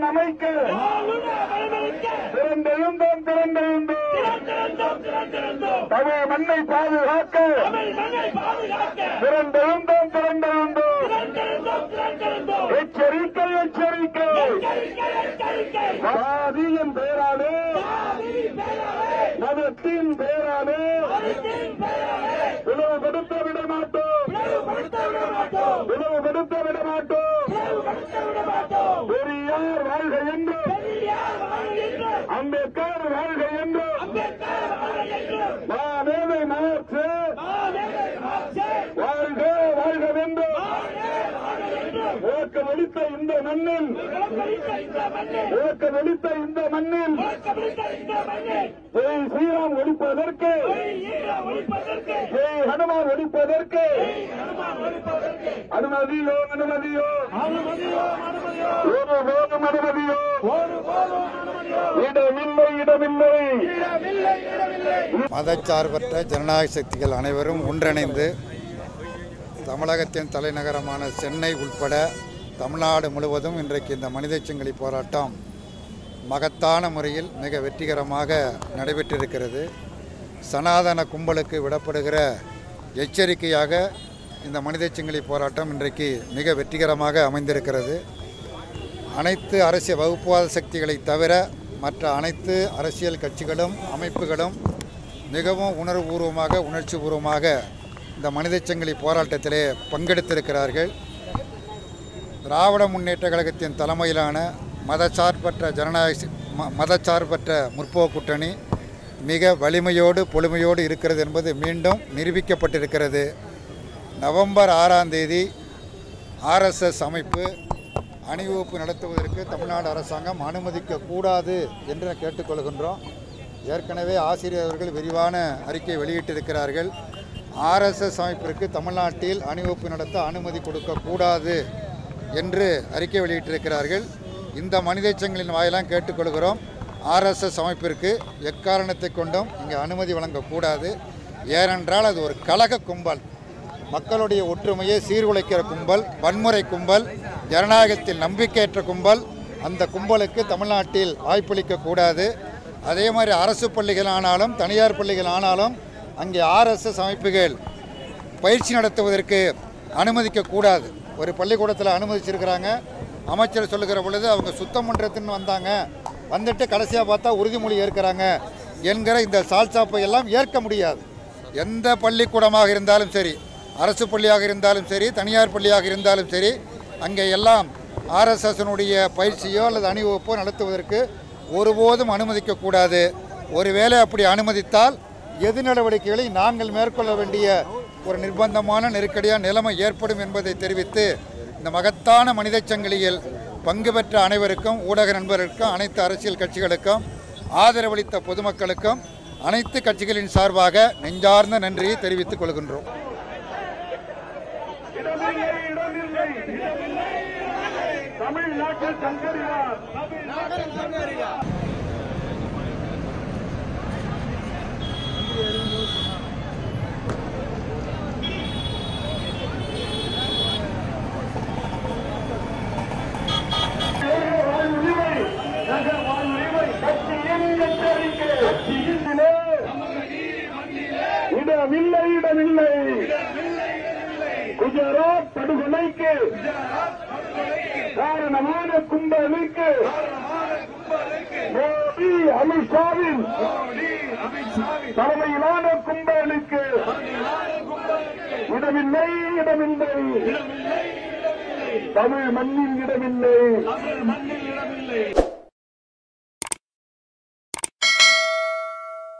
அமைக்க ஆளுநர் அனுமதிக்க திறந்தெழுந்தோம் திறந்தெழுந்தோம் திறந்திருந்தோம் திறந்திருந்தோம் தமிழ் மண்ணை பாதுகாக்க தமிழ் மண்ணை பாதுகாக்க திறந்தெழுந்தோம் திறந்தெழுந்தோம் திறந்திருந்தோம் திறந்திருந்தோம் எச்சரிக்கை எச்சரிக்கை எச்சரிக்கை எச்சரிக்கை சாதியின் பேராலே சாதி பேராலே மதத்தின் பேராலே மதத்தின் பேராலே பிளவுபடுத்த விட மாட்டோம் பிளவுபடுத்த விட மாட்டோம் பிளவுபடுத்த விட மாட்டோம் பிளவுபடுத்த விட மாட்டோம் பெரியார் வாழ்க என்று பெரியார் வாழ்கின்ற அம்பேத்கர் வாழ்க என்று அம்பேத்கர் வாழ்கின்ற மாமேதை மாற்று மாமேதை மாற்றே வாழ்க வாழ்கவென்று முழக்க வெடித்த இந்த மண்ணில் கலப்பளித்த இந்த மண்ணில் முழக்க வெடித்த இந்த மண்ணில் கலப்பளித்த இந்த மண்ணில் ஜெய் ஸ்ரீராம் ஒழிப்பதற்கு ஈர ஒழிப்பதற்கு ஜெய் ஹனுமான் ஒழிப்பதற்கு அனுமான் ஒழிப்பதற்கு அனுமதியோ அனுமதியோ அனுமதியோ அனுமதியோ ஒரு போதும் அனுமதியோ ஒரு போதும் அனுமதியோ இடமில்லை இடமில்லை இடமில்லை இடமில்லை மதச்சார்பற்ற ஜனநாயக சக்திகள் அனைவரும் ஒன்றிணைந்து தமிழகத்தின் தலைநகரமான சென்னை உட்பட தமிழ்நாடு முழுவதும் இன்றைக்கு இந்த மனித சங்கிலி போராட்டம் மகத்தான முறையில் மிக வெற்றிகரமாக நடைபெற்றிருக்கிறது சனாதன கும்பலுக்கு விடப்படுகிற எச்சரிக்கையாக இந்த மனித சங்கிலி போராட்டம் இன்றைக்கு மிக வெற்றிகரமாக அமைந்திருக்கிறது அனைத்து அரசியல் வகுப்புவாத சக்திகளை தவிர மற்ற அனைத்து அரசியல் கட்சிகளும் அமைப்புகளும் மிகவும் உணர்வுபூர்வமாக உணர்ச்சிபூர்வமாக இந்த மனிதச் சங்கிலி போராட்டத்திலே பங்கெடுத்திருக்கிறார்கள் திராவிட முன்னேற்ற கழகத்தின் தலைமையிலான மதச்சார்பற்ற ஜனநாயக சி- ம- மதச்சார்பற்ற முற்போக்கு கூட்டணி மிக வலிமையோடு பொறுமையோடு இருக்கிறது என்பது மீண்டும் நிரூபிக்கப்பட்டிருக்கிறது நவம்பர் ஆறாம் தேதி ஆர்எஸ்எஸ் அமைப்பு அணிவகுப்பு நடத்துவதற்கு தமிழ்நாடு அரசாங்கம் அனுமதிக்க கூடாது என்று கேட்டுக்கொள்கின்றோம் ஏற்கனவே ஆசிரியர் அவர்கள் விரிவான அறிக்கை வெளியிட்டிருக்கிறார்கள் ஆர்எஸ்எஸ் அமைப்பிற்கு தமிழ்நாட்டில் அணிவகுப்பு நடத்த அனுமதி கொடுக்கக்கூடாது என்று அறிக்கை வெளியிட்டிருக்கிறார்கள் இந்த மனித சங்கிலின் வாயிலாம் கேட்டுக்கொள்கிறோம் ஆர்எஸ்எஸ் அமைப்பிற்கு எக்காரணத்தை கொண்டும் இங்கே அனுமதி வழங்கக்கூடாது ஏனென்றால் அது ஒரு கழக கும்பல் மக்களுடைய ஒற்றுமையை சீர்குலைக்கிற கும்பல் வன்முறை கும்பல் ஜனநாயகத்தில் நம்பிக்கையற்ற கும்பல் அந்த கும்பலுக்கு தமிழ்நாட்டில் வாய்ப்பளிக்க கூடாது அதே மாதிரி அரசு பள்ளிகள் ஆனாலும் தனியார் பள்ளிகள் ஆனாலும் அங்கே ஆர்எஸ்எஸ் அமைப்புகள் பயிற்சி நடத்துவதற்கு அனுமதிக்க கூடாது ஒரு பள்ளிக்கூடத்தில் அனுமதிச்சிருக்கிறாங்க அமைச்சர் சொல்லுகிற பொழுது அவங்க சுத்தம் பண்ணுறதுன்னு வந்தாங்க வந்துட்டு கடைசியாக பார்த்தா உறுதிமொழி ஏற்கிறாங்க என்கிற இந்த சால்சாப்பை எல்லாம் ஏற்க முடியாது எந்த பள்ளிக்கூடமாக இருந்தாலும் சரி அரசு பள்ளியாக இருந்தாலும் சரி தனியார் பள்ளியாக இருந்தாலும் சரி அங்கே எல்லாம் ஆர்எஸ்எஸ்னுடைய பயிற்சியோ அல்லது அணிவகுப்போ நடத்துவதற்கு ஒருபோதும் அனுமதிக்கக்கூடாது ஒருவேளை அப்படி அனுமதித்தால் எது நடவடிக்கைகளை நாங்கள் மேற்கொள்ள வேண்டிய ஒரு நிர்பந்தமான நெருக்கடியான நிலைமை ஏற்படும் என்பதை தெரிவித்து இந்த மகத்தான மனிதச் சங்கிலியில் பங்கு பெற்ற அனைவருக்கும் ஊடக நண்பர்களுக்கும் அனைத்து அரசியல் கட்சிகளுக்கும் ஆதரவளித்த பொதுமக்களுக்கும் அனைத்து கட்சிகளின் சார்பாக நெஞ்சார்ந்த நன்றியை தெரிவித்துக் கொள்கின்றோம் இடமில்லை இடமில்லை தமிழ்நாட்டில் சங்கரியார் வாழ் உரிமை நகர் வாழ் உரிமை கட்சியின் எச்சரிக்கை கட்சியிலே இடமில்லை இடமில்லை குஜராத் படுகொலைக்கு காரணமான கும்பலுக்கு மோடி அமித்ஷாவின் தலைமையிலான கும்பலுக்கு இடமில்லை இடமில்லை தமிழ் மண்ணில் இடமில்லை